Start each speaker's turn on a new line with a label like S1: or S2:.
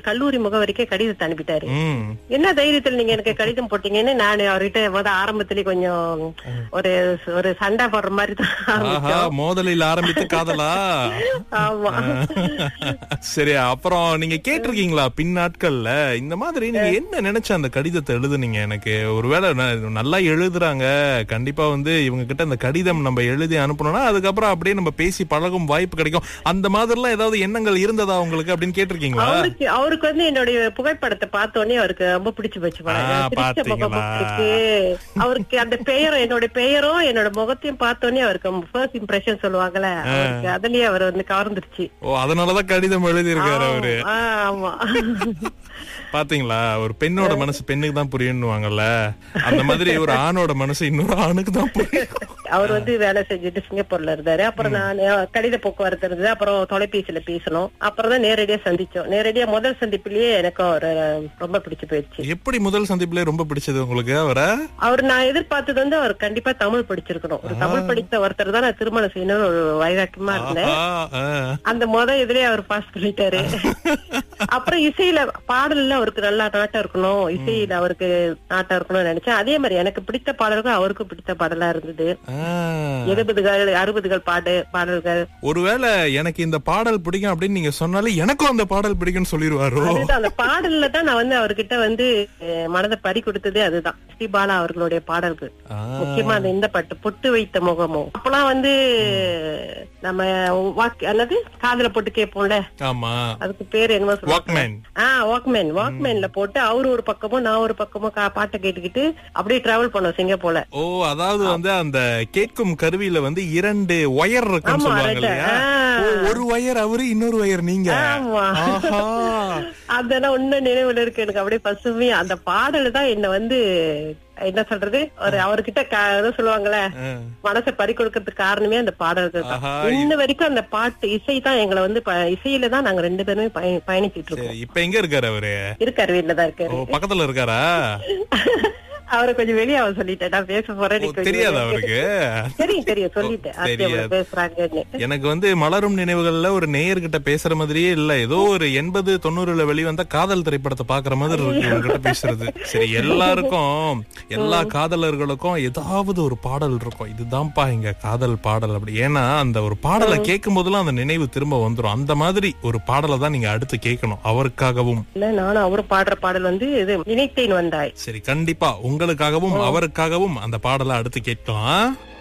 S1: கல்லூரி முகவரிக்கே கடிதத்தை அனுப்பிட்டாரு
S2: ம்
S1: என்ன தைரியத்துல நீங்க எனக்கு கடிதம் போட்டீங்கன்னு நான் அவர்கிட்ட முத ஆரம்பத்திலே கொஞ்சம் ஒரு ஒரு சண்டை போடுற மாதிரி தான்
S2: ஆஹா
S1: ஆரம்பிச்சோம்
S2: மோதலில் ஆரம்பித்து காதலா
S1: ஆமா
S2: சரி அப்புறம் நீங்க கேட்டிருக்கீங்களா பின் நாட்கள்ல இந்த மாதிரி நீங்க என்ன நினைச்ச அந்த கடிதத்தை எழுதுனீங்க எனக்கு ஒருவேளை ந- நல்லா எழுதுறாங்க கண்டிப்பா வந்து இவங்க கிட்ட அந்த கடிதம் நம்ம எழுதி அனுப்பணும்னா அதுக்கப்புறம் அப்படியே நம்ம பேசி பழகும் வாய்ப்பு கிடைக்கும் அந்த மாதிரிலாம் ஏதாவது எண்ணங்கள் இருந்ததா உங்களுக்கு அப்படின்னு கேட்டிருக்கீங்களா
S1: அவருக்கு அவருக்கு வந்து என்னுடைய புகைப்படத்தை பார்த்த உடனே அவருக்கு ரொம்ப பிடிச்சு போச்சு போல.
S2: ஆ,
S1: எனக்கு சிரிச்ச முகம்
S2: பாத்தீங்களா?
S1: இருக்கு அவருக்கு அந்த பெயரும் என்னோட பெயரும் என்னோட முகத்தையும் பார்த்த உடனே அவருக்கு ஃபர்ஸ்ட் இம்ப்ரெஷன் சொல்லுவாங்கல்ல அவருக்கு அதுலயே அவர் வந்து கவர்ந்துருச்சு
S2: ஓ அதனாலதான் கடிதம் எழுதியிருக்காரு அவரு
S1: ஆ, ஆமா
S2: பாத்தீங்களா ஒரு பெண்ணோட மனசு பெண்ணுக்கு தான் புரியும்னுவாங்கல்ல அந்த மாதிரி ஒரு ஆணோட மனசு இன்னொரு ஆணுக்கு தான் புரியும்
S1: அவர் வந்து வேலை செஞ்சுட்டு சிங்கப்பூர்ல இருந்தாரு அப்புறம் நான் கடித போக்குவரத்து இருந்தது அப்புறம் தொலைபேசியில பேசணும் அப்புறம் தான் நேரடியா சந்திச்சோம் நேரடியா முதல் சந்திப்பிலேயே எனக்கு அவர் ரொம்ப பிடிச்சு போயிடுச்சு
S2: எப்படி முதல் சந்திப்புல ரொம்ப பிடிச்சது உங்களுக்கு அவரை
S1: அவர் நான் எதிர்பார்த்தது வந்து அவர் கண்டிப்பா தமிழ் படிச்சிருக்கணும் ஒரு தமிழ் படித்த ஒருத்தர் தான் நான் திருமணம் செய்யணும்னு ஒரு வைராக்கியமா இருந்தேன்
S2: ஆஹா, ஆ.
S1: அந்த முத இதுலயே அவர் பாஸ் பண்ணிட்டாரு அப்புறம் இசையில பாடல்ல அவருக்கு நல்லா நாட்டம் இருக்கணும் இசையில அவருக்கு நாட்டம் இருக்கணும்னு நினைச்சேன் அதே மாதிரி எனக்கு பிடித்த பாடல்கள் அவருக்கும் பிடித்த பாடலா இருந்தது
S2: ஆ.
S1: எழுபதுகள் அறுபதுகள் பாடு பாடல்கள்
S2: ஒருவேளை எனக்கு இந்த பாடல் பிடிக்கும் அப்படின்னு நீங்க சொன்னாலே எனக்கும் அந்த பாடல் பிடிக்கும்னு சொல்லிடுவாரோ
S1: அதுதான் அந்த பாடல்ல தான் நான் வந்து அவர்கிட்ட வந்து அஹ், மனதை பறி கொடுத்ததே அதுதான் ஸ்ரீபாலா அவர்களுடைய பாடல்கள்
S2: ஆ.
S1: முக்கியமா அந்த இந்த பாட்டு பொட்டு வைத்த முகமும் அப்பெல்லாம் வந்து நம்ம வாக் என்னது காதுல போட்டு கேட்போம்ல
S2: ஆமா
S1: அதுக்கு பேர் என்னமோ சொல்லுவாங்க
S2: வாக்மேன்
S1: ஆஹ் வாக்மேன் வாக்மேன்ல போட்டு அவரு ஒரு பக்கமும் நான் ஒரு பக்கமும் கா- பாட்டை கேட்டுக்கிட்டு அப்படியே டிராவல் பண்ணோம் சிங்கப்பூர்ல
S2: ஓ அதாவது வந்து அந்த கேட்கும் கருவியில வந்து இரண்டு ஒயர் இருக்குன்னு
S1: ஆமா,
S2: சொல்லுவாங்க
S1: ரெண்டு.
S2: இல்லையா
S1: ஆ.
S2: ஓ, ஒரு ஒயர் அவரு இன்னொரு ஒயர் நீங்க
S1: ஆமா.
S2: ஆஹா.
S1: அதெல்லாம் இன்னும் நினைவுல இருக்கு எனக்கு அப்படியே பசுமையா அந்த பாடல் தான் என்ன வந்து என்ன சொல்றது ஒரு அவர்கிட்ட க- ஏதோ சொல்லுவாங்கல்ல
S2: ஆ.
S1: மனசை பறி கொடுக்கறதுக்கு காரணமே அந்த பாடல்கள் தான்
S2: ஆஹா,
S1: இன்ன வரைக்கும் அந்த பாட்டு இசை தான் எங்களை வந்து ப- இசையில தான் நாங்க ரெண்டு பேருமே பயணி- பயணிச்சிட்டு இருக்கோம்
S2: சரி இப்ப எங்க இருக்காரு அவரு
S1: இருக்காரு வீட்டுல தான் இருக்காரு
S2: ஓ பக்கத்துல இருக்காரா
S1: அவரை கொஞ்சம் வெளியே அவ சொல்லிட்டேன் நான் பேச போறேன்
S2: ஓ,
S1: நீ கொஞ்சம்
S2: தெரியாதா
S1: வெளிய
S2: அவருக்கு
S1: கேட்டு- தெரியும் தெரியும் சொல்லிட்டேன்
S2: ஓ,
S1: அத்தை
S2: தெரியாது.
S1: அவங்க பேசுறாங்கன்னு
S2: எனக்கு வந்து மலரும் நினைவுகள்ல ஒரு நேயர்கிட்ட பேசுற மாதிரியே இல்ல ஏதோ ஒரு எண்பது தொண்ணூறுல வெளிவந்த காதல் திரைப்படத்தை பாக்குற மாதிரி இருக்கு உங்ககிட்ட பேசுறது சரி எல்லாருக்கும் எல்லா காதலர்களுக்கும் ஏதாவது ஒரு பாடல் இருக்கும் இதுதான்ப்பா எங்க காதல் பாடல் அப்படி ஏன்னா அந்த ஒரு பாடலை கேட்கும் போதெல்லாம் அந்த நினைவு திரும்ப வந்துரும் அந்த மாதிரி ஒரு பாடலை தான் நீங்க அடுத்து கேட்கணும் அவருக்காகவும்
S1: இல்ல நானும் அவரும் பாடுற பாடல் வந்து இது நினைத்தேன் வந்தாய்
S2: சரி கண்டிப்பா உங்களுக்காகவும் அவருக்காகவும் அந்த பாடலை அடுத்து கேட்கலாம்